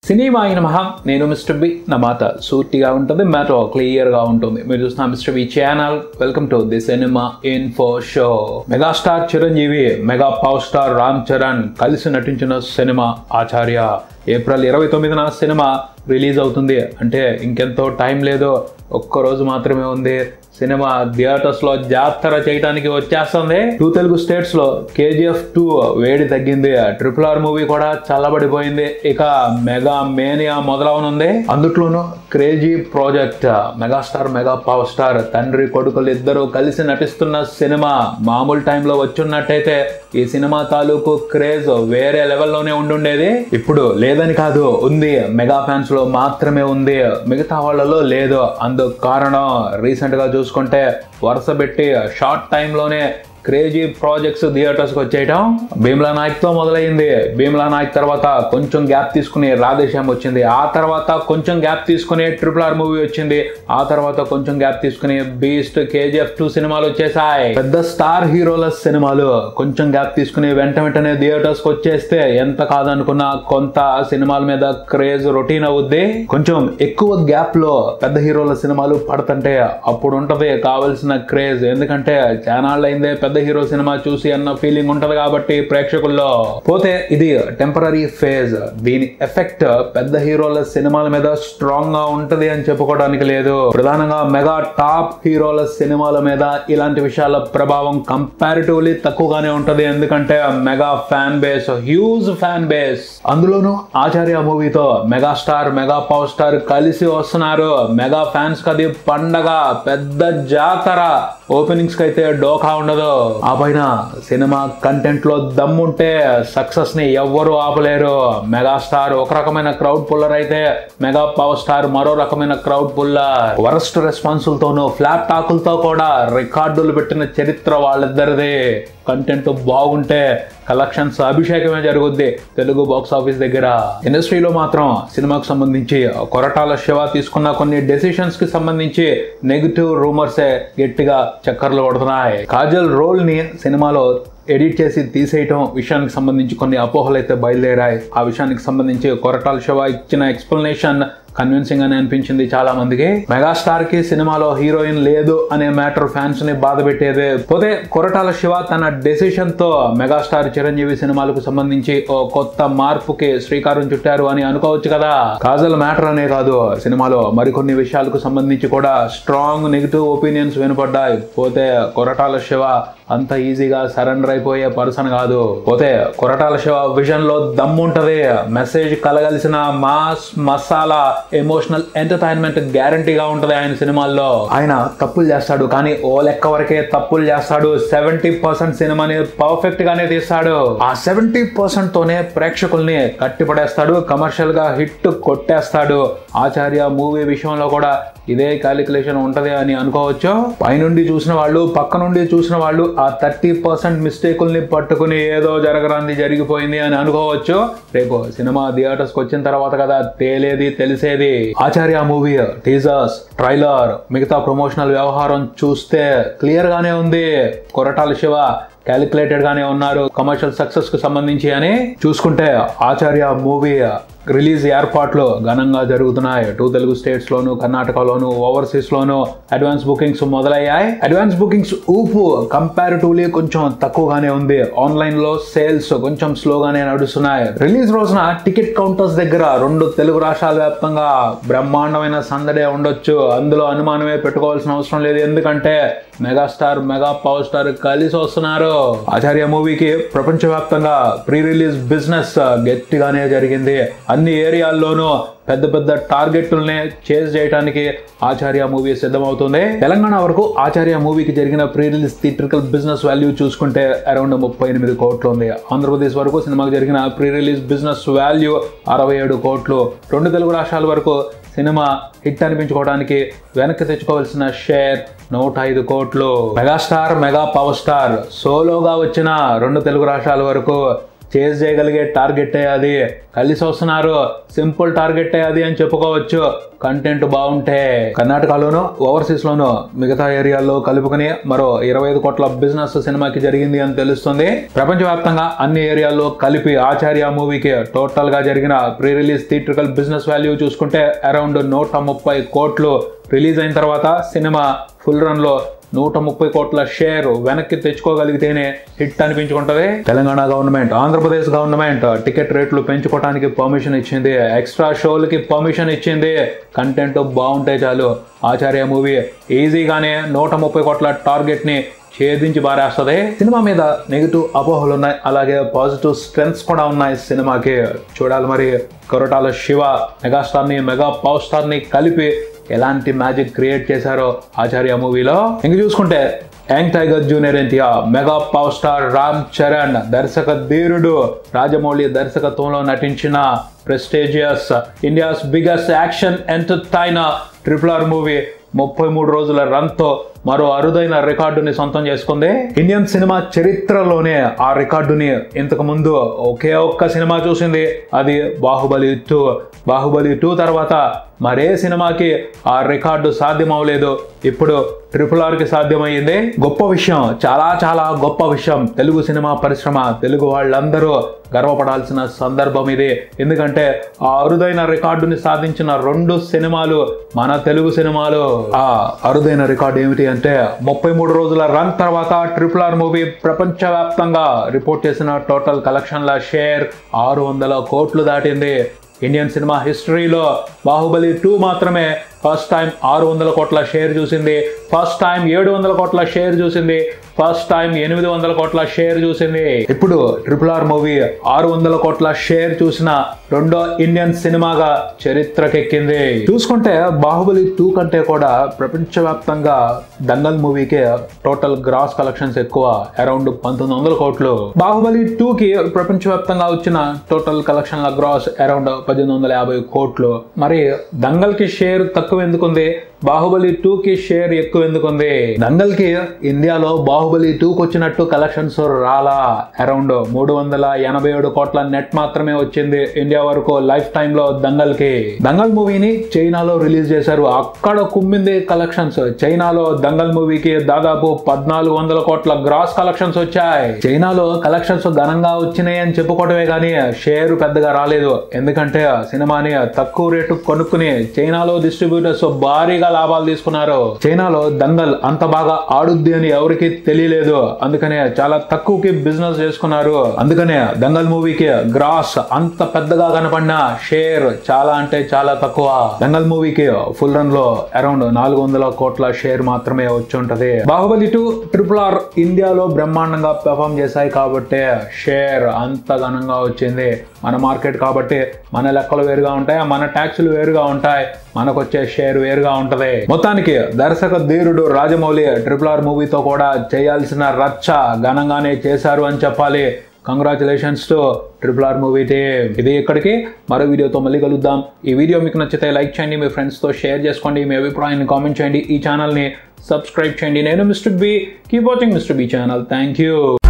cinema అయిన మహా నేను మిస్టర్ బి నా మాట సూటిగా ఉంటుంది మ్యాటర్ క్లియర్గా ఉంటుంది మీరు చూస్తున్న mister B channel welcome to the cinema info show megastar Chiranjeevi mega power star Ram Charan కలిసి నటించిన సినిమా ఆచార్య ఏప్రిల్ ఇరవై తొమ్మిదిన సినిమా రిలీజ్ అవుతుంది అంటే ఇంకెంతో టైం లేదు ఒక్కరోజు మాత్రమే ఉంది సినిమా థియేటర్స్ లో జాతర చేయడానికి వచ్చేస్తుంది టూ తెలుగు స్టేట్స్ లో కేజీఎఫ్ టూ వేడి తగ్గింది ట్రిపుల్ ఆర్ మూవీ కూడా చల్లబడిపోయింది ఇక మెగా మేనియా మొదలవనుంది అందుట్లోనూ crazy project megastar mega power star తండ్రి కొడుకులు ఇద్దరు కలిసి నటిస్తున్న సినిమా మామూలు టైంలో వచ్చున్నట్టయితే ఈ సినిమా తాలూకు క్రేజ్ వేరే లెవెల్లోనే ఉండుండేది ఇప్పుడు లేదని కాదు ఉంది మెగా ఫ్యాన్స్ లో మాత్రమే ఉంది మిగతా వాళ్ళలో లేదు అందుకు కారణం రీసెంట్ గా చూసుకుంటే వరుస పెట్టి షార్ట్ టైంలోనే క్రేజీ ప్రాజెక్ట్స్ థియేటర్స్కి వచ్చేయటం భీమ్లా నాయక్తో మొదలైంది భీమ్లా నాయక్ తర్వాత కొంచెం గ్యాప్ తీసుకుని రాధేశ్యామ్ వచ్చింది ఆ తర్వాత కొంచెం గ్యాప్ తీసుకుని ట్రిపుల్ ఆర్ మూవీ వచ్చింది ఆ తర్వాత కొంచెం గ్యాప్ తీసుకుని బీస్ట్ కేజీఎఫ్ టూ సినిమాలు వచ్చేసాయి పెద్ద స్టార్ హీరోల సినిమాలు కొంచెం గ్యాప్ తీసుకుని వెంట వెంటనే థియేటర్స్కి వచ్చేస్తే ఎంత కాదనుకున్నా కొంత సినిమాల మీద క్రేజ్ రొటీన్ అవుద్ది కొంచెం ఎక్కువ గ్యాప్ లో పెద్ద హీరోల సినిమాలు పడుతుంటే అప్పుడు ఉంటది కావలసిన క్రేజ్ ఎందుకంటే చానాళ్ళు అయిందే పెద్ద హీరో సినిమా చూసి అన్న ఫీలింగ్ ఉంటది కాబట్టి ప్రేక్షకుల్లో పోతే ఇది టెంపరీ ఫేజ్ దీని ఎఫెక్ట్ పెద్ద హీరోల సినిమాల మీద స్ట్రాంగ్ గా ఉంటది అని చెప్పుకోవడానికి లేదు ప్రధానంగా మెగా టాప్ హీరోల సినిమాల మీద ఇలాంటి విషయాల ప్రభావం కంపారిటివ్లీ తక్కువగానే ఉంటది ఎందుకంటే mega fan base huge fan base అందులోనూ ఆచార్య మూవీతో మెగాస్టార్ మెగా పవర్ స్టార్ కలిసి వస్తున్నారు మెగా ఫ్యాన్స్ కది పండగ పెద్ద జాతర ఓపెనింగ్స్ కి అయితే డోకా ఉండదు ఆ పైన సినిమా కంటెంట్ లో దమ్ముంటే సక్సెస్ ని ఎవ్వరూ ఆపలేరు మెగాస్టార్ ఒక రకమైన క్రౌడ్ పుల్లర్ అయితే మెగా పవర్ స్టార్ మరో రకమైన క్రౌడ్ పుల్లర్ వరస్ట్ రెస్పాన్సులతోనూ ఫ్లాప్ టాకులతో కూడా రికార్డులు పెట్టిన చరిత్ర వాళ్ళిద్దరిది కంటెంట్ బాగుంటే కలెక్షన్స్ అభిషేకమే జరుగుద్ది తెలుగు బాక్స్ ఆఫీస్ దగ్గర ఇండస్ట్రీలో మాత్రం సినిమాకు సంబంధించి కొరటాల శివ తీసుకున్న కొన్ని డెసిషన్స్ కి సంబంధించి నెగిటివ్ రూమర్సే గట్టిగా చక్కర్లు కొడుతున్నాయి కాజల్ రోల్ ని సినిమాలో ఎడిట్ చేసి తీసేయటం విషయానికి సంబంధించి కొన్ని అపోహలు అయితే బయలుదేరాయి ఆ విషయానికి సంబంధించి కొరటాల శివ ఇచ్చిన ఎక్స్ప్లెనేషన్ కన్విన్సింగ్ అని అనిపించింది చాలా మందికి మెగాస్టార్ కి సినిమాలో హీరోయిన్ లేదు అనే మ్యాటర్ ఫ్యాన్స్ ని బాధ పెట్టేదే పోతే కొరటాల శివ తన డెసిషన్ తో మెగాస్టార్ చిరంజీవి సినిమాలకు సంబంధించి ఓ కొత్త మార్పుకి శ్రీకారం చుట్టారు అని అనుకోవచ్చు కదా కాజల్ మ్యాటర్ అనే కాదు సినిమాలో మరికొన్ని విషయాలకు సంబంధించి కూడా స్ట్రాంగ్ నెగిటివ్ ఒపీనియన్స్ వినపడ్డాయి పోతే కొరటాల శివ అంత ఈజీగా సరెండర్ అయిపోయే పర్సన్ కాదు పోతే కొరటాల శివ విజన్ లో దమ్ముంటది మెసేజ్ కలగలిసిన మాస్ మసాలా ఎమోషనల్ ఎంటర్టైన్మెంట్ గ్యారంటీగా ఉంటది ఆయన సినిమాల్లో ఆయన తప్పులు చేస్తాడు కానీ ఓ లెక్క వరకే తప్పులు చేస్తాడు సెవెంటీ పర్సెంట్ సినిమాని పర్ఫెక్ట్ గానే తీస్తాడు ఆ సెవెంటీ పర్సెంట్ తోనే ప్రేక్షకుల్ని కట్టిపడేస్తాడు కమర్షియల్ గా హిట్ కొట్టేస్తాడు ఆచార్య మూవీ విషయంలో కూడా ఇదే క్యాలిక్యులేషన్ ఉంటది అని అనుకోవచ్చు పైనుండి చూసిన వాళ్ళు పక్క నుండి చూసిన వాళ్ళు ఆ థర్టీ పర్సెంట్ మిస్టేకుల్ని పట్టుకుని ఏదో జరగరాంది జరిగిపోయింది అని అనుకోవచ్చు రేపు సినిమా థియేటర్స్కి వచ్చిన తర్వాత కదా తేలేది తెలిసేది ఆచార్య మూవీ టీజర్స్ ట్రైలర్ మిగతా ప్రమోషనల్ వ్యవహారం చూస్తే క్లియర్ గానే ఉంది కొరటాల శివ క్యాలిక్యులేటెడ్ గానే ఉన్నారు కమర్షియల్ సక్సెస్ కు సంబంధించి అని చూసుకుంటే ఆచార్య మూవీ రిలీజ్ ఏర్పాట్లు ఘనంగా జరుగుతున్నాయి టూ తెలుగు స్టేట్స్ లోను కర్ణాటకలోను ఓవర్సీస్ లోను అడ్వాన్స్ బుకింగ్స్ మొదలయ్యాయి అడ్వాన్స్ బుకింగ్స్ ఊపు కంపారిటివ్లీ కొంచెం తక్కువగానే ఉంది ఆన్లైన్ లో సేల్స్ కొంచెం స్లోగానే నడుస్తున్నాయి రిలీజ్ రోజున టికెట్ కౌంటర్స్ దగ్గర రెండు తెలుగు రాష్ట్రాల వ్యాప్తంగా బ్రహ్మాండమైన సందడే ఉండొచ్చు అందులో అనుమానమే పెట్టుకోవాల్సిన అవసరం లేదు ఎందుకంటే మెగాస్టార్ మెగా పవర్ స్టార్ కలిసి వస్తున్నారు ఆచార్య మూవీకి ప్రపంచవ్యాప్తంగా ప్రీ రిలీజ్ బిజినెస్ గట్టిగానే జరిగింది అన్ని ఏరియాల్లోనూ పెద్ద పెద్ద టార్గెట్లనే చేజ్ చేయడానికి ఆచార్య మూవీ సిద్ధమవుతుంది తెలంగాణ వరకు ఆచార్య మూవీకి జరిగిన pre release theatrical business value చూసుకుంటే అరౌండ్ ముప్పై ఎనిమిది కోట్లు ఉంది ఆంధ్రప్రదేశ్ వరకు సినిమాకి జరిగిన ప్రీ రిలీజ్ బిజినెస్ వాల్యూ అరవై ఏడు కోట్లు రెండు తెలుగు రాష్ట్రాల వరకు సినిమా హిట్ అనిపించుకోవడానికి వెనక్కి తెచ్చుకోవాల్సిన షేర్ నూట ఐదు కోట్లు మెగాస్టార్ మెగా పవర్ స్టార్ సోలోగా వచ్చిన రెండు తెలుగు రాష్ట్రాల వరకు చేజ్ చేయగలిగే టార్గెటే అది కలిసి వస్తున్నారు సింపుల్ టార్గెటే అది అని చెప్పుకోవచ్చు కంటెంట్ బాగుంటే కర్ణాటకలోను ఓవర్సీస్ లోను మిగతా ఏరియాల్లో కలుపుకుని మరో ఇరవై ఐదు కోట్ల బిజినెస్ సినిమాకి జరిగింది అని తెలుస్తుంది ప్రపంచవ్యాప్తంగా అన్ని ఏరియాల్లో కలిపి ఆచార్య మూవీకి టోటల్ గా జరిగిన pre release theatrical business value చూసుకుంటే అరౌండ్ నూట ముప్పై కోట్లు రిలీజ్ అయిన తర్వాత సినిమా ఫుల్ రన్ లో నూట ముప్పై కోట్ల షేర్ వెనక్కి తెచ్చుకోగలిగితేనే హిట్ అనిపించుకుంటది Telangana government Andhra Pradesh government ticket రేట్లు పెంచుకోవడానికి పర్మిషన్ ఇచ్చింది ఎక్స్ట్రా షోలకి పర్మిషన్ ఇచ్చింది కంటెంట్ బాగుంటే చాలు ఆచార్య మూవీ ఈజీగానే నూట ముప్పై కోట్ల టార్గెట్ ని ఛేదించి బారేస్తుంది సినిమా మీద నెగిటివ్ అపోహలు ఉన్నాయి అలాగే పాజిటివ్ స్ట్రెంగ్స్ కూడా ఉన్నాయి సినిమాకి చూడాలి మరి కొరటాల శివ మెగాస్టార్ ని మెగా పవర్ స్టార్ ని కలిపి ఎలాంటి మ్యాజిక్ క్రియేట్ చేశారో ఆచార్య మూవీలో ఇంక చూసుకుంటే young tiger junior NTR mega power star Ram Charan దర్శక ధీరుడు రాజమౌళి దర్శకత్వంలో నటించిన prestigious India's biggest action entertainer triple R movie ముప్పై మూడు రోజుల రన్తో మరో అరుదైన రికార్డుని సొంతం చేసుకుంది ఇండియన్ సినిమా చరిత్రలోనే ఆ రికార్డుని ఇంతకు ముందు ఒకే ఒక్క సినిమా చూసింది అది బాహుబలి టూ బాహుబలి టూ తర్వాత మరే సినిమాకి ఆ రికార్డు సాధ్యం అవ్వలేదు ఇప్పుడు ట్రిపుల్ ఆర్కి సాధ్యమైంది గొప్ప విషయం చాలా చాలా గొప్ప విషయం తెలుగు సినిమా పరిశ్రమ తెలుగు వాళ్ళందరూ గర్వపడాల్సిన సందర్భం ఇది ఎందుకంటే ఆ అరుదైన రికార్డుని సాధించిన రెండు సినిమాలు మన తెలుగు సినిమాలు ఆ అరుదైన రికార్డు ఏమిటి అంటే ముప్పై మూడు రోజుల రన్ తర్వాత ట్రిపుల్ ఆర్ మూవీ ప్రపంచవ్యాప్తంగా రిపోర్ట్ చేసిన టోటల్ కలెక్షన్ల షేర్ ఆరు వందల కోట్లు దాటింది ఇండియన్ సినిమా హిస్టరీలో బాహుబలి టూ మాత్రమే ఫస్ట్ టైం ఆరు వందల కోట్ల షేర్ చూసింది ఫస్ట్ టైం ఏడు వందల కోట్ల షేర్ చూసింది ఫస్ట్ టైం ఎనిమిది వందల కోట్ల షేర్ చూసింది ఇప్పుడు ట్రిపుల్ ఆర్ మూవీ ఆరు వందల కోట్ల షేర్ చూసిన రెండో ఇండియన్ సినిమాగా చరిత్రకెక్కింది చూసుకుంటే బాహుబలి టూ కంటే కూడా ప్రపంచవ్యాప్తంగా దంగల్ మూవీకే టోటల్ గ్రాస్ కలెక్షన్స్ ఎక్కువ అరౌండ్ పంతొమ్మిది వందల కోట్లు బాహుబలి టూ కి ప్రపంచవ్యాప్తంగా వచ్చిన టోటల్ కలెక్షన్ల గ్రాస్ అరౌండ్ పద్దెనిమిది వందల యాభై కోట్లు మరి దంగల్ కి షేర్ తక్కువ ఎందుకుంది బాహుబలి టూ కి షేర్ ఎక్కువ ఎందుకుంది దంగల్ కి ఇండియాలో బాహుబలి టూ కి వచ్చినట్టు కలెక్షన్స్ రాలా అరౌండ్ మూడు వందల ఎనభై ఏడు కోట్ల నెట్ మాత్రమే వచ్చింది ఇండియా వరకు లైఫ్ టైమ్ లో దంగల్ కి దంగల్ మూవీని చైనాలో రిలీజ్ చేశారు అక్కడ కుమ్మింది కలెక్షన్స్ చైనాలో దంగల్ మూవీకి దాదాపు పద్నాలుగు వందల కోట్ల గ్రాస్ కలెక్షన్స్ వచ్చాయి చైనాలో కలెక్షన్స్ ఘనంగా వచ్చినాయి అని చెప్పుకోవడమే కానీ షేర్ పెద్దగా రాలేదు ఎందుకంటే సినిమాని తక్కువ రేటు కొనుక్కుని చైనాలో డిస్ట్రిబ్యూటర్స్ భారీగా లాభాలు తీసుకున్నారు చైనాలో దంగల్ అంత బాగా ఆడుద్ది అని ఎవరికి తెలియలేదు అందుకనే చాలా తక్కువకి బిజినెస్ చేసుకున్నారు అందుకనే దంగల్ మూవీకి గ్రాస్ అంత పెద్దగా కనపడిన షేర్ చాలా అంటే చాలా తక్కువ దంగల్ మూవీకి ఫుల్ రన్ లో అరౌండ్ నాలుగు వందల కోట్ల షేర్ మాత్రమే వచ్చి ఉంటది బాహుబలి టూ ట్రిపుల్ ఆర్ ఇండియాలో బ్రహ్మాండంగా పెర్ఫామ్ చేశాయి కాబట్టి షేర్ అంత ఘనంగా వచ్చింది మన మార్కెట్ కాబట్టి మన లెక్కలు వేరుగా ఉంటాయి మన ట్యాక్సులు వేరుగా ఉంటాయి మనకు వచ్చే షేర్ వేరుగా ఉంటది మొత్తానికి దర్శక ధీరుడు రాజమౌళి ట్రిపుల్ ఆర్ మూవీతో కూడా చేయాల్సిన రచ్చ ఘనంగానే చేశారు అని చెప్పాలి congratulations to triple R movie team ఇది ఇక్కడికి మరో వీడియోతో మళ్ళీ కలుద్దాం ఈ వీడియో మీకు నచ్చితే లైక్ చేయండి మీ ఫ్రెండ్స్తో షేర్ చేసుకోండి మీ అభిప్రాయాన్ని కామెంట్ చేయండి ఈ ఛానల్ని సబ్స్క్రైబ్ చేయండి నేను mister B keep watching mister B channel thank you